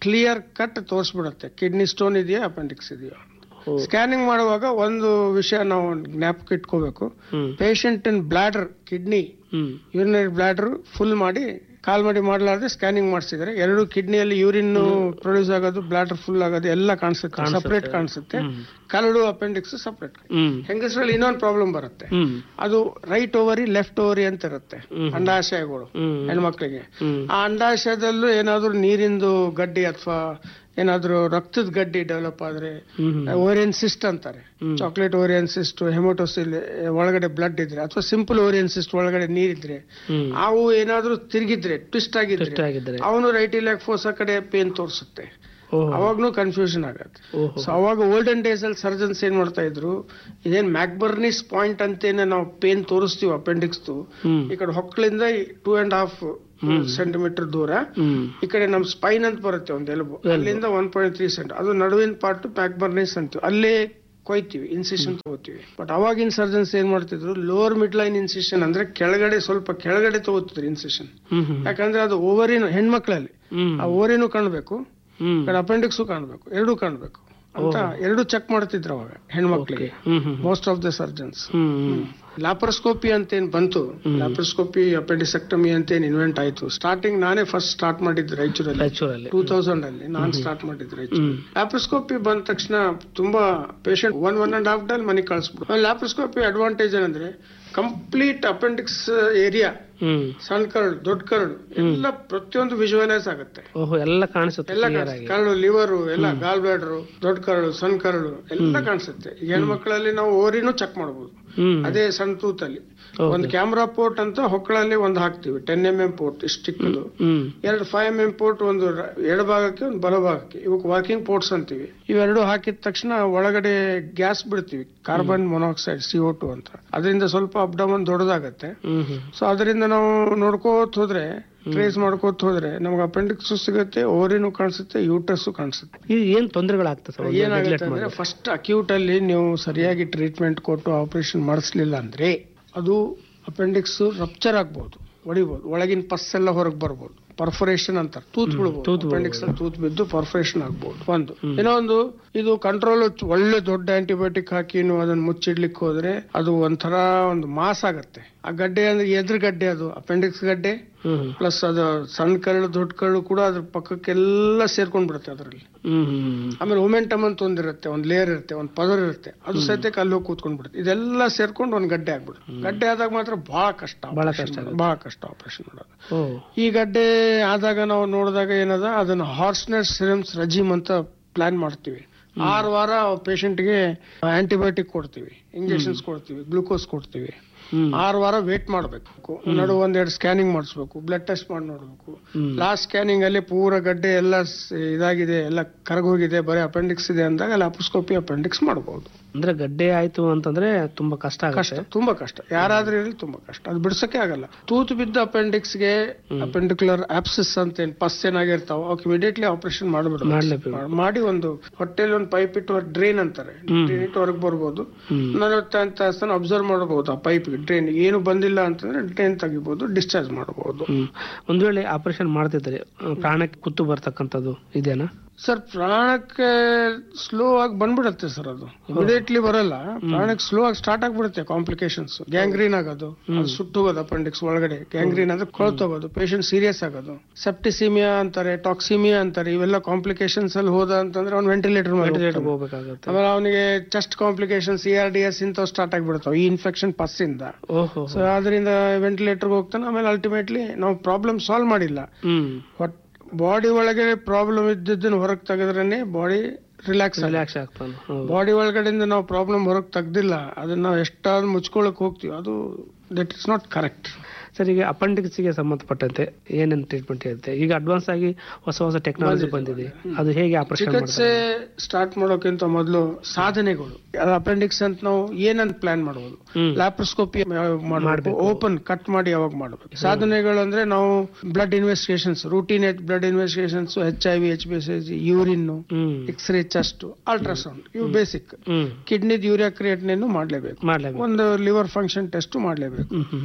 ಕ್ಲಿಯರ್ ಕಟ್ ತೋರಿಸ್ಬಿಡುತ್ತೆ ಕಿಡ್ನಿ ಸ್ಟೋನ್ ಇದೆಯಾ ಅಪೆಂಡಿಕ್ಸ್ ಇದೆಯಾ ಓ. ಸ್ಕ್ಯಾನಿಂಗ್ ಮಾಡುವಾಗ ಒಂದು ವಿಷಯ ನಾವು ಜ್ಞಾಪಕ ಇಟ್ಕೋಬೇಕು ಹ್ಮ್ ಪೇಷಂಟ್ ಇನ್ ಬ್ಲಾಡರ್ ಕಿಡ್ನಿ ಹ್ಮ್ ಯೂರಿನರಿ ಬ್ಲಾಡರ್ ಫುಲ್ ಮಾಡಿ ಕಾಲ್ ಮಾಡಿ ಮಾಡಲಾರ್ದೆ ಸ್ಕ್ಯಾನಿಂಗ್ ಮಾಡಿಸಿದ್ರೆ ಎರಡು ಕಿಡ್ನಿಯಲ್ಲಿ ಯೂರಿನ್ ಪ್ರೊಡ್ಯೂಸ್ ಆಗೋದು ಬ್ಲಾಡರ್ ಫುಲ್ ಆಗೋದು ಎಲ್ಲ ಕಾಣಿಸುತ್ತೆ ಕಾಣಿಸುತ್ತೆ. ಸಪರೇಟ್ ಕಾಣಿಸುತ್ತೆ ಹ್ಮ್. ಕರಡು ಅಪೆಂಡಿಕ್ಸ್ ಸಪರೇಟ್ ಹ್ಮ್ ಹೆಂಗಸರಲ್ಲಿ ಇನ್ನೊಂದು ಪ್ರಾಬ್ಲಮ್ ಬರುತ್ತೆ ಹ್ಮ್ ಅದು ರೈಟ್ ಓವರಿ ಲೆಫ್ಟ್ ಓವರಿ ಅಂತ ಇರುತ್ತೆ ಹ್ಮ್. ಅಂಡಾಶಯಗಳು ಹ್ಮ್ ಹೆಣ್ಮಕ್ಳಿಗೆ ಹ್ಮ್ ಆ ಅಂಡಾಶಯದಲ್ಲೂ ಏನಾದ್ರೂ ನೀರಿಂದು ಗಡ್ಡಿ ಅಥವಾ ಏನಾದ್ರೂ ರಕ್ತದ ಗಡ್ಡಿ ಡೆವಲಪ್ ಆದ್ರೆ ಹ್ಮ್ ಓರಿಯನ್ ಸಿಸ್ಟ್ ಅಂತಾರೆ ಹ್ಮ್. ಚಾಕ್ಲೇಟ್ ಓರಿಯನ್ ಸಿಸ್ಟ್ ಹೆಮೋಟೋಸಿಲ್ ಒಳಗಡೆ ಬ್ಲಡ್ ಇದ್ರೆ ಅಥವಾ ಸಿಂಪಲ್ ಓರಿಯನ್ ಸಿಸ್ಟ್ ಒಳಗಡೆ ನೀರಿದ್ರೆ ಹ್ಮ್ ಅವು ಏನಾದ್ರೂ ತಿರುಗಿದ್ರೆ ಟ್ವಿಸ್ಟ್ ಆಗಿದ್ರೆ ಟ್ವಿಸ್ಟ್ ಆಗಿದ್ರೆ ಅವನು ರೈಟ್ ಇಲಾಕ್ ಫೋರ್ಸ್ ಕಡೆ ಪೇನ್ ತೋರಿಸುತ್ತೆ ಓಹೋ ಅವಾಗ್ನು ಕನ್ಫ್ಯೂಷನ್ ಆಗತ್ತೆ ಓಹೋ ಸೊ ಅವಾಗ ಓಲ್ಡನ್ ಡೇಸ್ ಅಲ್ಲಿ ಸರ್ಜನ್ಸ್ ಏನ್ ಮಾಡ್ತಾ ಇದ್ರು ಇದೇನ್ ಮ್ಯಾಕ್ಬರ್ನಿಸ್ ಪಾಯಿಂಟ್ ಅಂತೇನೆ ನಾವು ಪೇನ್ ತೋರಿಸ್ತೀವಿ ಅಪೆಂಡಿಕ್ಸ್ ಹ್ಮ್ ಈ ಕಡೆ ಹೊಕ್ಕಳಿಂದ ಟೂ ಅಂಡ್ ಹಾಫ್ ಸೆಂಟಿಮೀಟರ್ ದೂರ ಹ್ಮ್ ಈ ಕಡೆ ನಮ್ ಸ್ಪೈನ್ ಅಂತ ಬರುತ್ತೆ ಒಂದು ಎಲುಬು ಅಲ್ಲಿಂದ ಒನ್ ಪಾಯಿಂಟ್ ತ್ರೀ ಸೆಂಟ್ ಅದು ನಡುವಿನ ಪಾರ್ಟ್ ಮ್ಯಾಕ್ಬರ್ನಿಸ್ ಅಂತೀವಿ ಅಲ್ಲೇ ಕೊಯ್ತೀವಿ ಇನ್ಸಿಷನ್ ತಗೋತೀವಿ ಬಟ್ ಅವಾಗಿನ ಸರ್ಜನ್ಸ್ ಏನ್ ಮಾಡ್ತಿದ್ರು ಲೋವರ್ ಮಿಡ್ ಲೈನ್ ಇನ್ಸಿಷನ್ ಅಂದ್ರೆ ಕೆಳಗಡೆ ಸ್ವಲ್ಪ ಕೆಳಗಡೆ ತಗೋತಿದ್ರು ಇನ್ಸಿಷನ್ ಹ್ಮ್ ಹ್ಮ್ ಯಾಕಂದ್ರೆ ಅದು ಓವರಿನ ಹೆಣ್ಮಕ್ಳಲ್ಲಿ ಹ್ಮ್ ಆ ಓರಿನೂ ಕಾಣ್ಬೇಕು ಹ್ಮ್ ಕಡೆ ಅಪೆಂಡಿಕ್ಸು ಕಾಣ್ಬೇಕು ಎರಡೂ ಕಾಣ್ಬೇಕು ಅಂತ ಎರಡು ಚೆಕ್ ಮಾಡ್ತಿದ್ರು ಅವಾಗ ಹೆಣ್ಮಕ್ಳಿಗೆ ಹ್ಮ್ ಹ್ಮ್ ಮೋಸ್ಟ್ ಆಫ್ ದ ಸರ್ಜನ್ಸ್ ಹ್ಮ್ ಹ್ಮ್ ಲ್ಯಾಪ್ರೋಸ್ಕೋಪಿ ಅಂತ ಏನ್ ಬಂತು ಲ್ಯಾಪ್ರೋಸ್ಕೋಪಿ ಅಪೆಂಡಿಸೆಕ್ಟಮಿ ಅಂತ ಏನ್ ಇನ್ವೆಂಟ್ ಆಯ್ತು ಸ್ಟಾರ್ಟಿಂಗ್ ನಾನೇ ಫಸ್ಟ್ ಸ್ಟಾರ್ಟ್ ಮಾಡಿದ್ದು ರಾಯಚೂರಲ್ಲಿ ರಾಯಚೂರಲ್ಲಿ ಟೂ ತೌಸಂಡ್ ಅಲ್ಲಿ ನಾನ್ ಸ್ಟಾರ್ಟ್ ಮಾಡಿದ್ದು ರಾಯಚೂರು ಹ್ಮ್ ಲ್ಯಾಪ್ರೋಸ್ಕೋಪಿ ಬಂದ ತಕ್ಷಣ ತುಂಬಾ patient one one and half ಡಲ್ ಮನೆಗೆ ಕಳಿಸ್ಬಿಡು ಲ್ಯಾಪ್ರೋಸ್ಕೋಪಿ ಅಡ್ವಾಂಟೇಜ್ ಏನಂದ್ರೆ ಕಂಪ್ಲೀಟ್ ಅಪೆಂಡಿಕ್ಸ್ ಏರಿಯಾ ಹ್ಮ್ ಸಣ್ಣ ಕರಳು ದೊಡ್ಡ ಕರಳು ಎಲ್ಲ ಪ್ರತಿಯೊಂದು ವಿಜುವಲೈಸ್ ಆಗುತ್ತೆ ಓಹೋ ಎಲ್ಲ ಕಾಣಿಸುತ್ತೆ ಎಲ್ಲ ಕ್ಲಿಯರ್ ಕಾಣಿಸುತ್ತೆ ಆಗಿ ಕರಳು ಲಿವರು ಎಲ್ಲ ಗಾಲ್ ಬ್ಲಾಡರು ದೊಡ್ಡ ಕರಳು ಸಣ್ಣ ಕರಳು ಎಲ್ಲ ಕಾಣಿಸುತ್ತೆ ಈಗ ಹೆಣ್ಮಕ್ಳಲ್ಲಿ ನಾವು ಓರಿನೂ ಚೆಕ್ ಮಾಡಬಹುದು ಹ್ಮ್ ಅದೇ ಸಣ್ಣ ತೂತ್ ಅಲ್ಲಿ Okay. ಒಂದು ಕ್ಯಾಮ್ರಾ ಪೋರ್ಟ್ ಅಂತ ಹೊಕ್ಕಳಲ್ಲಿ ಒಂದು ಹಾಕ್ತಿವಿ ಟೆನ್ ಎಂ ಎಂ ಪೋರ್ಟ್ ಇಷ್ಟು ಚಿಕ್ಕದು ಹ್ಮ್ ಎರಡು ಫೈವ್ ಎಂ ಎಂ ಪೋರ್ಟ್ ಒಂದು ರ- ಎಡಭಾಗಕ್ಕೆ ಒಂದು ಬಲಭಾಗಕ್ಕೆ ಇವಕ್ಕೆ ವಾಕಿಂಗ್ ಪೋರ್ಟ್ಸ್ ಅಂತೀವಿ ಇವೆರಡು ಹಾಕಿದ ತಕ್ಷಣ ಒಳಗಡೆ ಗ್ಯಾಸ್ ಬಿಡ್ತೀವಿ carbon monoxide C O two ಅಂತ ಅದರಿಂದ ಸ್ವಲ್ಪ ಅಪ್ಡಮನ್ ದೊಡ್ಡದಾಗತ್ತೆ ಹ್ಮ್ ಹ್ಮ್ ಸೊ ಅದರಿಂದ ನಾವು ನೋಡ್ಕೋತ ಹೋದ್ರೆ ಟ್ರೇಸ್ ಮಾಡ್ಕೋತ ಹೋದ್ರೆ ನಮ್ಗೆ ಅಪೆಂಡಿಕ್ಸ್ ಸಿಗುತ್ತೆ ಓರಿನೂ ಕಾಣಿಸುತ್ತೆ ಯೂಟರ್ಸ್ ಕಾಣಿಸುತ್ತೆ ಇದು ಏನ್ ತೊಂದರೆಗಳಾಗ್ತದೆ ಸರ್ ಏನಾಗುತ್ತೆ ಅಂದ್ರೆ ಫಸ್ಟ್ ಅಕ್ಯೂಟ್ ಅಲ್ಲಿ ನೀವು ಸರಿಯಾಗಿ ಟ್ರೀಟ್ಮೆಂಟ್ ಕೊಟ್ಟು ಆಪರೇಷನ್ ಮಾಡಿಸ್ಲಿಲ್ಲ ಅಂದ್ರೆ ಅದು ಅಪೆಂಡಿಕ್ಸ್ ರಪ್ಚರ್ ಆಗ್ಬಹುದು ಹೊಡಿಬಹುದು ಒಳಗಿನ ಪಸ್ ಎಲ್ಲ ಹೊರಗೆ ಬರ್ಬೋದು ಪರ್ಫೊರೇಷನ್ ಅಂತಾರೆ ತೂತ್ ಬಿಡ್ಬೋದು ತೂತ್ ಅಪೆಂಡಿಕ್ಸ್ ಅಲ್ಲಿ ತೂತ್ ಬಿದ್ದು ಪರ್ಫೊರೇಷನ್ ಆಗ್ಬಹುದು ಒಂದು ಇನ್ನೊಂದು ಇದು ಕಂಟ್ರೋಲ್ ಒಳ್ಳೆ ದೊಡ್ಡ ಆಂಟಿಬಯೋಟಿಕ್ ಹಾಕಿ ನೀವು ಅದನ್ನ ಮುಚ್ಚಿಡ್ಲಿಕ್ಕೆ ಹೋದ್ರೆ ಅದು ಒಂಥರ ಒಂದು ಮಾಸ್ ಆಗತ್ತೆ ಆ ಗಡ್ಡೆ ಅಂದ್ರೆ ಎದ್ರ ಗಡ್ಡೆ ಅದು ಅಪೆಂಡಿಕ್ಸ್ ಗಡ್ಡೆ ಹ್ಮ್ ಪ್ಲಸ್ ಅದು ಸಣ್ಣ ಕರಳು ದೊಡ್ಡ ಕರಳು ಕೂಡ ಅದ್ರ ಪಕ್ಕಕ್ಕೆಲ್ಲ ಸೇರ್ಕೊಂಡ್ ಬಿಡುತ್ತೆ ಅದರಲ್ಲಿ ಹ್ಮ್ ಹ್ಮ್ ಆಮೇಲೆ ಒಮೆಂಟಮ್ ಅಂತ ಒಂದಿರುತ್ತೆ ಒಂದ್ ಲೇಯರ್ ಇರುತ್ತೆ ಒಂದ್ ಪದರ್ ಇರುತ್ತೆ ಅದು ಸದ್ಯಕ್ಕೆ ಅಲ್ಲಿ ಹೋಗಿ ಕೂತ್ಕೊಂಡ್ ಬಿಡುತ್ತೆ ಇದೆಲ್ಲ ಸೇರ್ಕೊಂಡು ಒಂದ್ ಗಡ್ಡೆ ಆಗ್ಬಿಡುತ್ತೆ ಗಡ್ಡೆ ಆದಾಗ ಮಾತ್ರ ಬಹಳ ಕಷ್ಟ ಬಹಳ operation ಕಷ್ಟ ಮಾಡೋದು. ಬಹಳ ಕಷ್ಟ ಆಪರೇಷನ್ ಮಾಡೋದು ಓ ಈ ಗಡ್ಡೆ ಆದಾಗ ನಾವು ನೋಡಿದಾಗ ಏನದ ಅದನ್ನ ಹಾರ್ಸ್ನೆಸ್ ಸಿರಮ್ಸ್ ರಜೀಮ್ ಅಂತ ಪ್ಲಾನ್ ಮಾಡ್ತೀವಿ ಆರು ವಾರ ಪೇಷಂಟ್ಗೆ ಆಂಟಿಬಯೋಟಿಕ್ ಕೊಡ್ತೀವಿ ಇಂಜೆಕ್ಷನ್ಸ್ ಕೊಡ್ತೀವಿ ಗ್ಲೂಕೋಸ್ ಕೊಡ್ತೀವಿ ಹ್ಮ್ ಆರು ವಾರ ವೇಟ್ ಮಾಡಬೇಕು ನಡು ಒಂದೆರಡು ಸ್ಕ್ಯಾನಿಂಗ್ ಮಾಡಿಸ್ಬೇಕು ಬ್ಲಡ್ ಟೆಸ್ಟ್ ಮಾಡಿ ನೋಡ್ಬೇಕು ಹ್ಮ್ ಲಾಸ್ಟ್ ಸ್ಕ್ಯಾನಿಂಗ್ ಅಲ್ಲಿ ಪೂರ ಗಡ್ಡೆ ಎಲ್ಲ ಸ್- ಇದಾಗಿದೆ ಎಲ್ಲ ಕರಗೋಗಿದೆ ಬರೀ ಅಪೆಂಡಿಕ್ಸ್ ಇದೆ ಅಂದಾಗ ಲಾಪ್ರೋಸ್ಕೋಪಿ ಅಪೆಂಡಿಕ್ಸ್ ಮಾಡಬಹುದು ಅಂದ್ರೆ ಗಡ್ಡೆ ಆಯ್ತು ಅಂತಂದ್ರೆ ತುಂಬಾ ಕಷ್ಟ ಕಷ್ಟ ಆಗುತ್ತೆ ತುಂಬಾ ಕಷ್ಟ ಯಾರಾದ್ರೂ ಇರಲಿ ತುಂಬಾ ಕಷ್ಟ ಅದು ಬಿಡ್ಸಕ್ಕೆ ಆಗಲ್ಲ ತೂತು ಬಿದ್ದ ಅಪೆಂಡಿಕ್ಸ್ ಗೆ ಅಪೆಂಡಿಕ್ಯುಲರ್ ಆಪ್ಸಿಸ್ ಅಂತ ಏನ್ ಪಸ್ ಏನಾಗಿರ್ತಾವ ಅವಕ್ಕೆ ಇಮಿಡಿಯೇಟ್ಲಿ ಆಪರೇಷನ್ ಮಾಡ್ಲೇಬೇಕು. ಮಾಡ್ಬಿಡ್ಬೇಕು ಮಾಡಿ ಒಂದು ಹೊಟ್ಟೆಲಿ ಒಂದು ಪೈಪ್ ಇಟ್ಟು ಡ್ರೈನ್ ಅಂತಾರೆ ಹ್ಮ್. ಡ್ರೈನ್ ಇಟ್ಟು ಹೊರಗೆ ಬರ್ಬೋದು ಹ್ಮ್ ನಲವತ್ತೈದು ತಾಸನ್ನು ಅಬ್ಸರ್ವ್ ಮಾಡಬಹುದು ಆ ಪೈಪ್ ಡ್ರೈನ್ ಏನು ಬಂದಿಲ್ಲ ಅಂತಂದ್ರೆ ಡ್ರೈನ್ ತೆಗಿಬಹುದು ಡಿಸ್ಚಾರ್ಜ್ ಮಾಡಬಹುದು ಹ್ಮ್ ಒಂದ್ ವೇಳೆ ಆಪರೇಷನ್ ಮಾಡ್ತಿದ್ರೆ ಆ, ಪ್ರಾಣಕ್ಕೆ ಕುತ್ತು ಬರ್ತಕ್ಕಂಥದ್ದು ಇದೆನಾ ಸರ್ ಪ್ರಾಣಕ್ಕೆ ಸ್ಲೋ ಆಗಿ ಬಂದ್ಬಿಡುತ್ತೆ ಸರ್ ಅದು ಇಮಿಡಿಯೇಟ್ಲಿ ಬರಲ್ಲ ಪ್ರಾಣಕ್ಕೆ ಸ್ಲೋ ಆಗಿ ಸ್ಟಾರ್ಟ್ ಆಗ್ಬಿಡುತ್ತೆ ಕಾಂಪ್ಲಿಕೇಶನ್ಸ್ ಗ್ಯಾಂಗ್ರೀನ್ ಆಗೋದು ಅದು ಸುಟ್ಟೋಗೋದು ಅಪೆಂಡಿಕ್ಸ್ ಒಳಗಡೆ ಗ್ಯಾಂಗ್ರೀನ್ ಅಂದ್ರೆ ಕೊಳ್ತೋಗೋದು ಪೇಷಂಟ್ ಸೀರಿಯಸ್ ಆಗೋದು ಸೆಪ್ಟಿಸಿಮಿಯಾ ಅಂತಾರೆ ಟಾಕ್ಸಿಮಿಯಾ ಅಂತಾರೆ ಇವೆಲ್ಲ ಕಾಂಪ್ಲಿಕೇಶನ್ಸ್ ಅಲ್ಲಿ ಹೋದ ಅಂತಂದ್ರೆ ಅವ್ನು ವೆಂಟಿಲೇಟರ್ ಮೇಲೆ ವೆಂಟಿಲೇಟರ್ ಹೋಗ್ತಾನೆ. ಹೋಗ್ಬೇಕಾಗತ್ತೆ ಆಮೇಲೆ ಅವನಿಗೆ chest complication C R D S ಇಂಥವು ಸ್ಟಾರ್ಟ್ ಆಗ್ಬಿಡ್ತಾವೆ ಈ ಇನ್ಫೆಕ್ಷನ್ ಪಸ್ ಇಂದ ಓಹೋ ಸೊ ಅದರಿಂದ ವೆಂಟಿಲೇಟರ್ಗೆ ಹೋಗ್ತಾನೆ ಆಮೇಲೆ ಅಲ್ಟಿಮೇಟ್ಲಿ ನಾವು ಪ್ರಾಬ್ಲಮ್ ಸಾಲ್ವ್ ಮಾಡಿಲ್ಲ ಹ್ಮ್ ಬಟ್ ಬಾಡಿ ಒಳಗೆ ಪ್ರಾಬ್ಲಮ್ ಇದ್ದದ್ದನ್ನ ಹೊರಗೆ ತೆಗೆದ್ರೇನೆ ಬಾಡಿ ರಿಲ್ಯಾಕ್ಸ್ ರಿಲ್ಯಾಕ್ಸ್ ಆಗ್ತಾನೆ ಹೌದು ಬಾಡಿ ಒಳಗಡೆಯಿಂದ ನಾವು ಪ್ರಾಬ್ಲಮ್ ಹೊರಗೆ ತೆಗ್ದಿಲ್ಲ ಅದನ್ನ ನಾವು ಎಷ್ಟಾದ್ರೂ ಮುಚ್ಕೊಳಕ್ ಹೋಗ್ತೀವಿ ಅದು that is not correct sir ಈಗ appendix ಗೆ ಸಂಬಂಧಪಟ್ಟಂತೆ ಏನೇನು ಟ್ರೀಟ್ಮೆಂಟ್ ಇರುತ್ತೆ ಈಗ ಅಡ್ವಾನ್ಸ್ ಆಗಿ ಹೊಸ ಹೊಸ ಟೆಕ್ನಾಲಜಿ ಬಂದಿದೆ ಅದು ಹೇಗೆ ಆಪರೇಷನ್ ಚಿಕಿತ್ಸೆ ಸ್ಟಾರ್ಟ್ ಮಾಡೋಕ್ಕಿಂತ ಮೊದಲು ಸಾಧನೆಗಳು ಅಪೆಂಡಿಕ್ಸ್ ಅಂತ ನಾವು ಏನಂತ ಪ್ಲಾನ್ ಮಾಡಬಹುದು ಹ್ಮ್ ಲ್ಯಾಪ್ರೋಸ್ಕೋಪಿ ಮಾಡಬೇಕು ಓಪನ್ ಕಟ್ ಮಾಡಿ ಯಾವಾಗ ಮಾಡಬೇಕು ಸಾಧನೆಗಳು ಅಂದ್ರೆ ನಾವು blood investigations routine blood investigations H I V H B S urine ಹ್ಮ್ ಎಕ್ಸ್ರೇ ಚೆಸ್ಟ್ ಅಲ್ಟ್ರಾಸೌಂಡ್ ಇವು ಬೇಸಿಕ್ ಹ್ಮ್ ಕಿಡ್ನಿದ್ ಯೂರಿಯಾ ಕ್ರಿಯೇಟ್ನೇನು ಮಾಡಲೇಬೇಕು ಮಾಡ್ಲೇಬೇಕು ಒಂದು ಲಿವರ್ ಫಂಕ್ಷನ್ ಟೆಸ್ಟ್ ಮಾಡಲೇಬೇಕು ಹ್ಮ್ ಹ್ಮ್ ಹ್ಮ್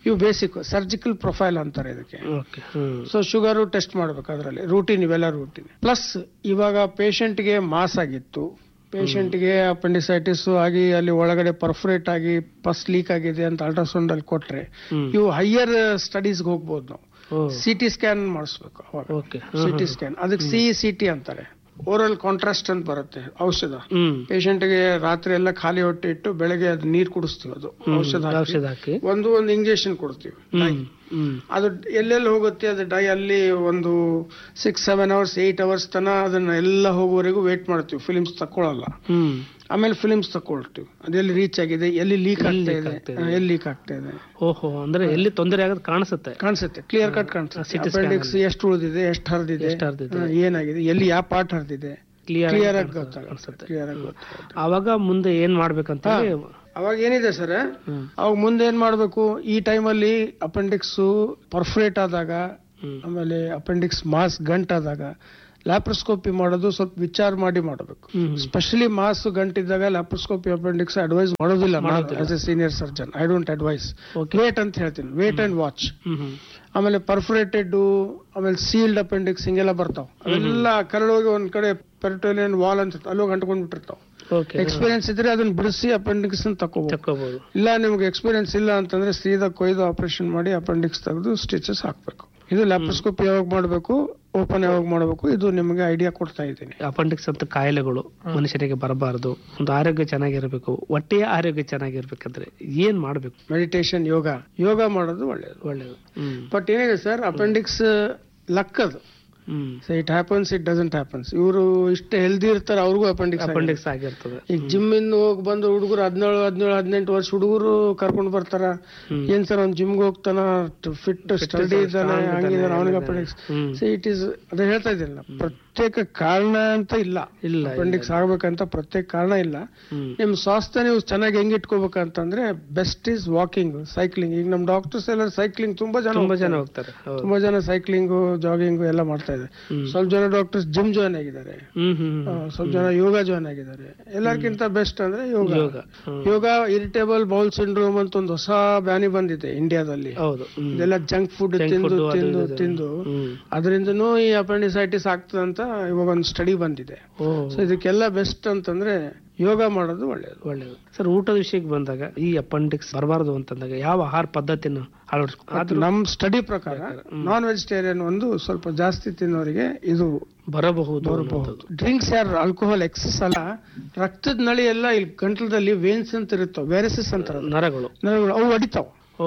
ಇವು ಬೇಸಿಕ್ ಸರ್ಜಿಕಲ್ ಪ್ರೊಫೈಲ್ ಅಂತಾರೆ ಇದಕ್ಕೆ ಓಕೆ ಹ್ಮ್ ಸೊ ಶುಗರು ಟೆಸ್ಟ್ ಮಾಡ್ಬೇಕು ಅದರಲ್ಲಿ ರೂಟೀನ್ ಇವೆಲ್ಲ ರೂಟೀನ್ ಪ್ಲಸ್ ಇವಾಗ ಪೇಷಂಟ್ಗೆ ಮಾಸ್ ಆಗಿತ್ತು ಪೇಷಂಟ್ಗೆ ಅಪೆಂಡಿಸೈಟಿಸ್ ಆಗಿ ಅಲ್ಲಿ ಒಳಗಡೆ ಪರ್ಫರೇಟ್ ಆಗಿ ಪಸ್ ಲೀಕ್ ಆಗಿದೆ ಅಂತ ಅಲ್ಟ್ರಾಸೌಂಡ್ ಅಲ್ಲಿ ಕೊಟ್ರೆ ಹ್ಮ್ ಇವು ಹೈಯರ್ ಸ್ಟಡೀಸ್ಗೆ ಹೋಗ್ಬೋದು ನಾವು ಓ ಸಿ ಟಿ ಸ್ಕ್ಯಾನ್ ಮಾಡಿಸ್ಬೇಕು ಅವಾಗ ಓಕೆ ಸಿ ಟಿ ಸ್ಕ್ಯಾನ್ ಅದಕ್ಕೆ ಸಿ ಸಿ ಟಿ ಅಂತಾರೆ ಓರಲ್ ಕಾಂಟ್ರಾಸ್ಟ್ ಅಂತ ಬರುತ್ತೆ ಔಷಧ ಹ್ಮ್ ಪೇಷಂಟ್ಗೆ ರಾತ್ರಿ ಎಲ್ಲ ಖಾಲಿ ಹೊಟ್ಟೆ ಇಟ್ಟು ಬೆಳಗ್ಗೆ ಅದು ನೀರು ಕುಡಿಸ್ತೀವಿ ಅದು ಹ್ಮ್. ಔಷಧ ಹಾಕಿ. ಔಷಧ ಹಾಕಿ ಒಂದು ಒಂದು ಇಂಜೆಕ್ಷನ್ ಕೊಡ್ತೀವಿ ಹ್ಮ್ ಹ್ಮ್ ಅದು ಎಲ್ಲೆಲ್ಲಿ ಹೋಗುತ್ತೆ ಅದು ಡೈ ಅಲ್ಲಿ ಒಂದು six seven hours eight hours ತನ ಅದನ್ನ ಎಲ್ಲ ಹೋಗುವವರೆಗೂ ವೇಟ್ ಮಾಡ್ತೀವಿ ಫಿಲಿಮ್ಸ್ ತಕ್ಕೊಳ್ಳಲ್ಲ ಹ್ಮ್ ಆಮೇಲೆ ಫಿಲಿಮ್ಸ್ ತಕೊಳ್ತೀವಿ ಅದೆಲ್ಲಿ ರೀಚ್ ಆಗಿದೆ ಎಲ್ಲಿ ಲೀಕ್ ಎಲ್ಲಿ ಆಗ್ತಾ leak ಆಗ್ತಾ ಇದೆ ಇದೆ? ಹಾ, ಎಲ್ಲಿ ಲೀಕ್ ಆಗ್ತಾ ಇದೆ ಓಹೋ ಅಂದ್ರೆ ಎಲ್ಲಿ ತೊಂದರೆ ಆಗೋದು ಕಾಣಿಸುತ್ತೆ ಕಾಣಿಸುತ್ತೆ ಕ್ಲಿಯರ್ ಕಟ್ ಕಾಣಿಸುತ್ತೆ CT scan ಅಪೆಂಡಿಕ್ಸ್ ಎಷ್ಟು ಉಳಿದಿದೆ ಎಷ್ಟು ಹರಿದಿದೆ ಎಷ್ಟು ಹರಿದಿದೆ? ಏನಾಗಿದೆ ಎಲ್ಲಿ ಯಾವ ಪಾರ್ಟ್ ಹರಿದಿದೆ ಕ್ಲಿಯರ್ ಕ್ಲಿಯರ್ ಆಗಿ ಗೊತ್ತಾಗುತ್ತೆ ಕಾಣಿಸುತ್ತೆ ಕ್ಲಿಯರ್ ಆಗಿ ಗೊತ್ತಾಗುತ್ತೆ ಆವಾಗ ಮುಂದೆ ಏನ್ ಮಾಡ್ಬೇಕಂತ ಹೇಳಿ ಅವಾಗ ಏನಿದೆ ಸರ್ ಹ್ಮ್ ಅವಾಗ ಮುಂದೆ ಏನ್ ಮಾಡ್ಬೇಕು ಈ ಟೈಮಲ್ಲಿ ಅಪೆಂಡಿಕ್ಸ್ ಪರ್ಫರೇಟ್ ಆದಾಗ ಹ್ಮ್ ಆಮೇಲೆ ಅಪೆಂಡಿಕ್ಸ್ ಮಾಸ್ ಗಂಟಾದಾಗ ಲ್ಯಾಪ್ರೋಸ್ಕೋಪಿ ಮಾಡೋದು ಸ್ವಲ್ಪ ವಿಚಾರ ಮಾಡಿ ಮಾಡಬೇಕು ಹ್ಮ್ ಸ್ಪೆಷಲಿ ಮಾಸ್ ಗಂಟಿದ್ದಾಗ ಲ್ಯಾಪ್ರೋಸ್ಕೋಪಿ ಅಪೆಂಡಿಕ್ಸ್ ಅಡ್ವೈಸ್ ಮಾಡೋದಿಲ್ಲ ಮಾಡೋದಿಲ್ಲ. As a senior surgeon I don't advise okay wait ಅಂತ ಹೇಳ್ತೀನಿ ವೇಟ್ ಅಂಡ್ ವಾಚ್ ಹ್ಮ್ ಹ್ಮ್ ಆಮೇಲೆ ಪರ್ಫರೇಟೆಡ್ ಆಮೇಲೆ ಸೀಲ್ಡ್ ಅಪೆಂಡಿಕ್ಸ್ ಹಿಂಗೆಲ್ಲ ಬರ್ತಾವ ಅವೆಲ್ಲ ಕರಳೋಗಿ ಒಂದ್ ಕಡೆ ಪೆರಿಟೋಲಿಯನ್ ವಾಲ್ ಅಂತ ಅಲ್ಲೋಗಿ ಅಂಟ್ಕೊಂಡ್ ಬಿಟ್ಟಿರ್ತಾವ ಓಕೆ ಎಕ್ಸ್ಪೀರಿಯನ್ಸ್ ಇದ್ರೆ ಅದನ್ನ ಬಿಡಿಸಿ ಅಪೆಂಡಿಕ್ಸ್ ತಕೋಬಹುದು ತಕ್ಕೋಬಹುದು ಇಲ್ಲ ನಿಮ್ಗೆ ಎಕ್ಸ್ಪೀರಿಯನ್ಸ್ ಇಲ್ಲ ಅಂತಂದ್ರೆ ಸೀದಾ ಕೊಯ್ದು ಆಪರೇಷನ್ ಮಾಡಿ ಅಪೆಂಡಿಕ್ಸ್ ತೆಗೆದು ಸ್ಟಿಚಸ್ ಹಾಕ್ಬೇಕು ಇದು ಲ್ಯಾಪ್ರೋಸ್ಕೋಪಿ ಯಾವಾಗ ಮಾಡಬೇಕು ಓಪನ್ ಯಾವಾಗ ಮಾಡಬೇಕು ಇದು ನಿಮಗೆ ಐಡಿಯಾ ಕೊಡ್ತಾ ಇದ್ದೀನಿ ಅಪೆಂಡಿಕ್ಸ್ ಅಂತ ಕಾಯಿಲೆಗಳು ಮನುಷ್ಯನಿಗೆ ಬರಬಾರದು ಒಂದು ಆರೋಗ್ಯ ಚೆನ್ನಾಗಿರ್ಬೇಕು ಹೊಟ್ಟೆಯ ಆರೋಗ್ಯ ಚೆನ್ನಾಗಿರ್ಬೇಕಂದ್ರೆ ಏನ್ ಮಾಡ್ಬೇಕು ಮೆಡಿಟೇಷನ್ ಯೋಗ ಯೋಗ ಮಾಡೋದು ಒಳ್ಳೆಯದು ಒಳ್ಳೇದು ಹ್ಮ್ ಬಟ್ ಏನಿದೆ ಸರ್ ಅಪೆಂಡಿಕ್ಸ್ ಲಕ್ಕದು ಹ್ಮ್ so it happens it doesn't happens ಇವರು ಇಷ್ಟು ಹೆಲ್ದಿ ಇರ್ತಾರೆ ಅವ್ರಿಗೂ ಅಪೆಂಡಿಕ್ಸ್ ಅಪೆಂಡಿಕ್ಸ್ ಆಗಿರ್ತದೆ ಈಗ ಜಿಮ್ ಇಂದ ಹೋಗಿ ಬಂದು ಹುಡುಗರು ಹದಿನೇಳು ಹದಿನೇಳು ಹದಿನೆಂಟು ವರ್ಷ ಹುಡುಗರು ಕರ್ಕೊಂಡು ಬರ್ತಾರ ಹ್ಮ್. ಏನ್ ಸರ್ ಅವ್ನ್ ಜಿಮ್ಗೆ ಹೋಗ್ತಾನ ಫಿಟ್ ಸ್ಟಡಿ ಇದ್ದಾನೆ strong ಹಂಗಿದಾನೆ ಇದ್ದಾನೆ, ಅವನಿಗೆ ಎಲ್ಲ ಅಪೆಂಡಿಕ್ಸ್ ಹ್ಮ್. ಸೊ ಇಟ್ ಈಸ್ ಅದೇ ಹೇಳ್ತಾ ಇದ್ದಿಲ್ಲ ಪ್ರತ್ಯೇಕ ಕಾರಣ ಅಂತ ಇಲ್ಲ ಇಲ್ಲ ಅಪೆಂಡಿಕ್ಸ್ ಆಗ್ಬೇಕಂತ ಪ್ರತ್ಯೇಕ ಕಾರಣ ಇಲ್ಲ ಹ್ಮ್ ನಿಮ್ ಸ್ವಾಸ್ಥ್ಯ ನೀವು ಚೆನ್ನಾಗಿ ಹೆಂಗ್ ಇಟ್ಕೋಬೇಕಂತಂದ್ರೆ ಬೆಸ್ಟ್ ಈಸ್ ವಾಕಿಂಗ್ ಸೈಕ್ಲಿಂಗ್ ಈಗ ನಮ್ ಡಾಕ್ಟರ್ಸ್ ಎಲ್ಲ ಸೈಕ್ಲಿಂಗ್ ತುಂಬಾ ಜನ ತುಂಬಾ ಜನ ಹೋಗ್ತಾರೆ. ಹೋಗ್ತಾರೆ ಹೌದು ತುಂಬಾ ಜನ ಸೈಕ್ಲಿಂಗ್ ಜಾಗಿಂಗ್ ಎಲ್ಲ ಮಾಡ್ತಾ ಇದ್ದಾರೆ ಹ್ಮ್. ಸ್ವಲ್ಪ ಜನ ಡಾಕ್ಟರ್ಸ್ ಜಿಮ್ ಜಾಯ್ನ್ ಆಗಿದ್ದಾರೆ ಹ್ಮ್ ಹ್ಮ್ ಆ, ಹ್ಮ್. ಸ್ವಲ್ಪ ಜನ ಯೋಗ ಜಾಯ್ನ್ ಆಗಿದ್ದಾರೆ ಎಲ್ಲರಿಗಿಂತ ಬೆಸ್ಟ್ ಅಂದ್ರೆ ಯೋಗ ಯೋಗ ಹ್ಮ್. ಯೋಗ ಇರಿಟೇಬಲ್ ಬೌಲ್ ಸಿಂಡ್ರೋಮ್ ಅಂತ ಒಂದು ಹೊಸ ಬ್ಯಾನಿ ಬಂದಿದೆ ಇಂಡಿಯಾದಲ್ಲಿ ಹೌದು ಹ್ಮ್. ಇದೆಲ್ಲ ಜಂಕ್ ಫುಡ್ Junk ತಿಂದು food ಅದು ತಿಂದು ಇದು. ತಿಂದು ಹ್ಮ್. ಅದರಿಂದನೂ ಈ ಅಪೆಂಡಿಸೈಟಿಸ್ ಆಗ್ತದೆ ಅಂತ ಇವಾಗ ಒಂದು ಸ್ಟಡಿ ಬಂದಿದೆ ಓ ಸೊ ಇದಕ್ಕೆಲ್ಲ ಬೆಸ್ಟ್ ಅಂತಂದ್ರೆ ಯೋಗ ಮಾಡೋದು ಒಳ್ಳೆಯದು ಒಳ್ಳೇದು ಸರ್ ಊಟದ ವಿಷಯಕ್ಕೆ ಬಂದಾಗ ಈ ಅಪೆಂಡಿಕ್ಸ್ ಬರಬಾರದು ಅಂತಂದಾಗ ಯಾವ ಆಹಾರ ಪದ್ಧತಿಯನ್ನು ಅಳವಡಿಸ್ಕೊ ಅದು ನಮ್ ಸ್ಟಡಿ ಪ್ರಕಾರ ನಾನ್ ವೆಜಿಟೇರಿಯನ್ ಒಂದು ಸ್ವಲ್ಪ ಜಾಸ್ತಿ ತಿನ್ನೋರಿಗೆ ಇದು ಬರಬಹುದು ಬರಬಹುದು ಡ್ರಿಂಕ್ಸ್ ಯಾರು ಆಲ್ಕೋಹಾಲ್ ಎಕ್ಸಸ್ ಅಲ್ಲ ರಕ್ತದ ನಳಿ ಎಲ್ಲ ಇಲ್ಲಿ ಗಂಟಲದಲ್ಲಿ ವೇನ್ಸ್ ಅಂತ ಇರುತ್ತಾವ ವೆರಸಿಸ್ ಅಂತ ನರಗಳು ನರಗಳು ಅವು ಹೊಡಿತಾವ